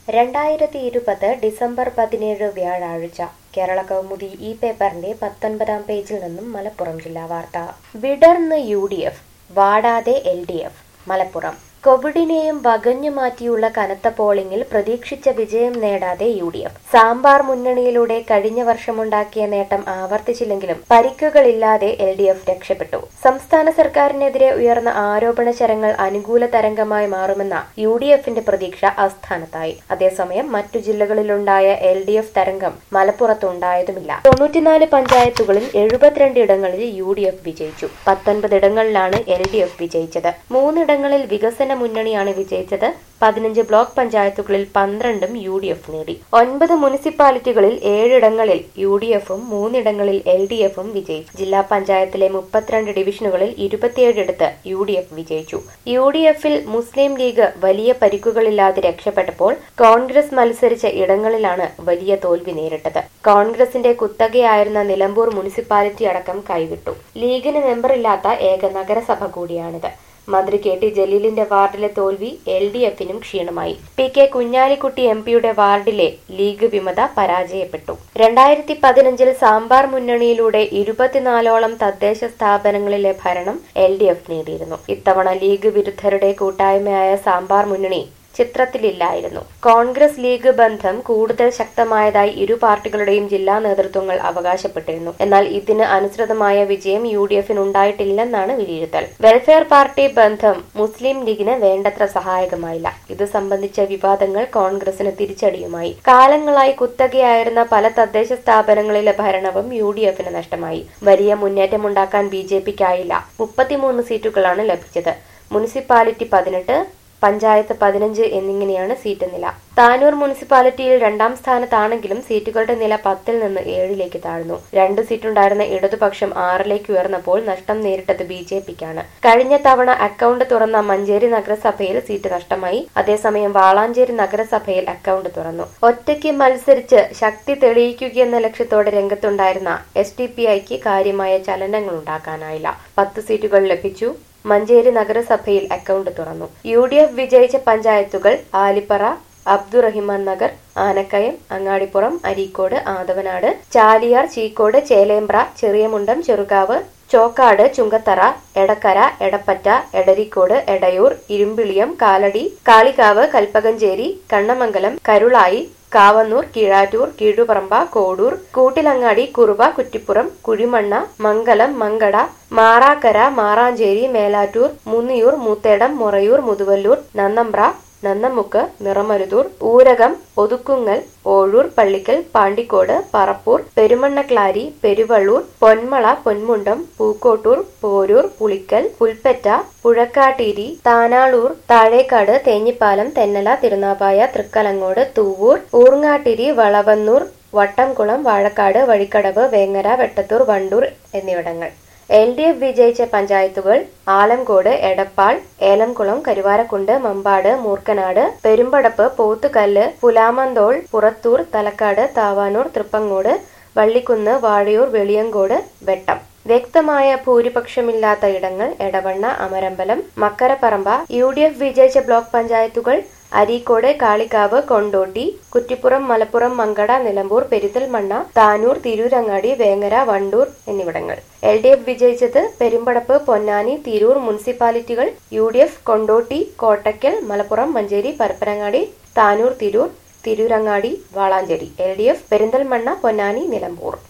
രണ്ടായിരത്തി ഇരുപത് ഡിസംബർ പതിനേഴ് വ്യാഴാഴ്ച കേരള കൗമുദി ഈ പേപ്പറിന്റെ പത്തൊൻപതാം പേജിൽ നിന്നും മലപ്പുറം ജില്ലാ വാർത്ത വിടർന്ന് യു ഡി എഫ് വാടാതെ എൽ ഡി എഫ് മലപ്പുറം കോവിഡിനെയും വകഞ്ഞു മാറ്റിയുള്ള കനത്ത പോളിംഗിൽ പ്രതീക്ഷിച്ച വിജയം നേടാതെ യു ഡി എഫ് സാമ്പാർ മുന്നണിയിലൂടെ കഴിഞ്ഞ വർഷമുണ്ടാക്കിയ നേട്ടം ആവർത്തിച്ചില്ലെങ്കിലും പരിക്കുകളില്ലാതെ എൽ ഡി എഫ് രക്ഷപ്പെട്ടു സംസ്ഥാന സർക്കാരിനെതിരെ ഉയർന്ന ആരോപണ ശരങ്ങൾ അനുകൂല തരംഗമായി മാറുമെന്ന യു ഡി എഫിന്റെ പ്രതീക്ഷ അസ്ഥാനത്തായി അതേസമയം മറ്റു ജില്ലകളിലുണ്ടായ എൽ ഡി എഫ് തരംഗം മലപ്പുറത്തുണ്ടായതുമില്ല തൊണ്ണൂറ്റിനാല് പഞ്ചായത്തുകളിൽ എഴുപത്തിരണ്ട് ഇടങ്ങളിൽ യു ഡി എഫ് വിജയിച്ചു പത്തൊൻപത് ഇടങ്ങളിലാണ് എൽ ഡി എഫ് വിജയിച്ചത് മൂന്നിടങ്ങളിൽ വികസന മുന്നണിയാണ് വിജയിച്ചത് പതിനഞ്ച് ബ്ലോക്ക് പഞ്ചായത്തുകളിൽ പന്ത്രണ്ടും യു ഡി എഫ് നേടി ഒൻപത് മുനിസിപ്പാലിറ്റികളിൽ ഏഴിടങ്ങളിൽ യു ഡി എഫും മൂന്നിടങ്ങളിൽ എൽ ഡി എഫും വിജയിച്ചു ജില്ലാ പഞ്ചായത്തിലെ മുപ്പത്തിരണ്ട് ഡിവിഷനുകളിൽ ഇരുപത്തിയേഴിടത്ത് യു ഡി എഫ് വിജയിച്ചു യു ഡി എഫിൽ മുസ്ലിം ലീഗ് വലിയ പരിക്കുകളില്ലാതെ രക്ഷപ്പെട്ടപ്പോൾ കോൺഗ്രസ് മത്സരിച്ച ഇടങ്ങളിലാണ് വലിയ തോൽവി നേരിട്ടത് കോൺഗ്രസിന്റെ കുത്തകയായിരുന്ന നിലമ്പൂർ മുനിസിപ്പാലിറ്റി അടക്കം കൈവിട്ടു ലീഗിന് മെമ്പറില്ലാത്ത ഏക നഗരസഭ കൂടിയാണിത് മന്ത്രി കെ ടി ജലീലിന്റെ വാർഡിലെ തോൽവി എൽ ഡി എഫിനും ക്ഷീണമായി പി കെ കുഞ്ഞാലിക്കുട്ടി എം പിയുടെ വാർഡിലെ ലീഗ് വിമത പരാജയപ്പെട്ടു രണ്ടായിരത്തി പതിനഞ്ചിൽ സാമ്പാർ മുന്നണിയിലൂടെ ഇരുപത്തിനാലോളം തദ്ദേശ സ്ഥാപനങ്ങളിലെ ഭരണം എൽ ഡി എഫ് നേടിയിരുന്നു ഇത്തവണ ലീഗ് വിരുദ്ധരുടെ കൂട്ടായ്മയായ സാമ്പാർ മുന്നണി ചിത്രത്തിലില്ലായിരുന്നു കോൺഗ്രസ് ലീഗ് ബന്ധം കൂടുതൽ ശക്തമായതായി ഇരു പാർട്ടികളുടെയും ജില്ലാ നേതൃത്വങ്ങൾ അവകാശപ്പെട്ടിരുന്നു എന്നാൽ ഇതിന് അനുസൃതമായ വിജയം യു ഡി എഫിന് ഉണ്ടായിട്ടില്ലെന്നാണ് വിലയിരുത്തൽ വെൽഫെയർ പാർട്ടി ബന്ധം മുസ്ലിം ലീഗിന് വേണ്ടത്ര സഹായകമായില്ല ഇത് സംബന്ധിച്ച വിവാദങ്ങൾ കോൺഗ്രസിന് തിരിച്ചടിയുമായി കാലങ്ങളായി കുത്തകയായിരുന്ന പല തദ്ദേശ സ്ഥാപനങ്ങളിലെ ഭരണവും യു ഡി എഫിന് നഷ്ടമായി വലിയ മുന്നേറ്റമുണ്ടാക്കാൻ ബി ജെ പിക്കായില്ല മുപ്പത്തിമൂന്ന് സീറ്റുകളാണ് ലഭിച്ചത് മുനിസിപ്പാലിറ്റി പതിനെട്ട് പഞ്ചായത്ത് പതിനഞ്ച് എന്നിങ്ങനെയാണ് സീറ്റ് നില താനൂർ മുനിസിപ്പാലിറ്റിയിൽ രണ്ടാം സ്ഥാനത്താണെങ്കിലും സീറ്റുകളുടെ നില പത്തിൽ നിന്ന് ഏഴിലേക്ക് താഴ്ന്നു രണ്ട് സീറ്റുണ്ടായിരുന്ന ഇടതുപക്ഷം ആറിലേക്ക് ഉയർന്നപ്പോൾ നഷ്ടം നേരിട്ടത് ബി ജെ പിക്കാണ് കഴിഞ്ഞ തവണ അക്കൗണ്ട് തുറന്ന മഞ്ചേരി നഗരസഭയിൽ സീറ്റ് നഷ്ടമായി അതേസമയം വാളാഞ്ചേരി നഗരസഭയിൽ അക്കൗണ്ട് തുറന്നു ഒറ്റയ്ക്ക് മത്സരിച്ച് ശക്തി തെളിയിക്കുകയെന്ന ലക്ഷ്യത്തോടെ രംഗത്തുണ്ടായിരുന്ന എസ് ഡി പി ഐക്ക് കാര്യമായ ചലനങ്ങൾ ഉണ്ടാക്കാനായില്ല പത്ത് സീറ്റുകൾ ലഭിച്ചു മഞ്ചേരി നഗരസഭയിൽ അക്കൗണ്ട് തുറന്നു യു ഡി എഫ് വിജയിച്ച പഞ്ചായത്തുകൾ ആലിപ്പറ അബ്ദുറഹിമാൻ നഗർ ആനക്കയം അങ്ങാടിപ്പുറം അരീക്കോട് ആദവനാട് ചാലിയാർ ചീക്കോട് ചേലേമ്പ്ര ചെറിയമുണ്ടം ചെറുകാവ് ചോക്കാട് ചുങ്കത്തറ എടക്കര എടപ്പറ്റ എടരിക്കോട് എടയൂർ ഇരുമ്പിളിയം കാലടി കാളികാവ് കൽപ്പകഞ്ചേരി കണ്ണമംഗലം കരുളായി കാവന്നൂർ കീഴാറ്റൂർ കീഴുപറമ്പ കോടൂർ കൂട്ടിലങ്ങാടി കുറുവ കുറ്റിപ്പുറം കുഴിമണ്ണ മംഗലം മങ്കട മാറാക്കര മാറാഞ്ചേരി മേലാറ്റൂർ മുന്നിയൂർ മൂത്തേടം മൊറയൂർ മുതുവല്ലൂർ നന്നമ്പ്ര നന്നമുക്ക് നിറമരുതൂർ ഊരകം ഒതുക്കുങ്ങൽ ഓഴൂർ പള്ളിക്കൽ പാണ്ടിക്കോട് പറപ്പൂർ പെരുമണ്ണക്ലാരി പെരുവള്ളൂർ പൊന്മള പൊന്മുണ്ടം പൂക്കോട്ടൂർ പോരൂർ പുളിക്കൽ പുൽപ്പറ്റ പുഴക്കാട്ടീരി താനാളൂർ താഴേക്കാട് തേഞ്ഞിപ്പാലം തെന്നല തിരുനാപ്പായ തൃക്കലങ്ങോട് തൂവൂർ ഊർങ്ങാട്ടിരി വളവന്നൂർ വട്ടംകുളം വാഴക്കാട് വഴിക്കടവ് വേങ്ങര വെട്ടത്തൂർ വണ്ടൂർ എന്നിവിടങ്ങൾ എൽ ഡി എഫ് വിജയിച്ച പഞ്ചായത്തുകൾ ആലംകോട് എടപ്പാൾ ഏലംകുളം കരുവാരക്കുണ്ട് മമ്പാട് മൂർക്കനാട് പെരുമ്പടപ്പ് പോത്തുകല്ല് പുലാമന്തോൾ പുറത്തൂർ തലക്കാട് താവാനൂർ തൃപ്പങ്ങോട് വള്ളിക്കുന്ന് വാഴയൂർ വെളിയങ്കോട് വെട്ടം വ്യക്തമായ ഭൂരിപക്ഷമില്ലാത്ത ഇടങ്ങൾ Edavanna Amarambalam Makkaraparamba U D F വിജയിച്ച ബ്ലോക്ക് പഞ്ചായത്തുകൾ അരീക്കോട് കാളിക്കാവ് കൊണ്ടോട്ടി കുറ്റിപ്പുറം മലപ്പുറം മങ്കട നിലമ്പൂർ പെരിന്തൽമണ്ണ താനൂർ തിരൂരങ്ങാടി വേങ്ങര വണ്ടൂർ എന്നിവിടങ്ങൾ എൽ ഡി എഫ് വിജയിച്ചത് പെരുമ്പടപ്പ് പൊന്നാനി തിരൂർ മുനിസിപ്പാലിറ്റികൾ U D F Kondotty Kottakkal Malappuram Manjeri Parappanangadi Tanur Tirur Tirurangadi Valanchery L D F Perinthalmanna Ponnani Nilambur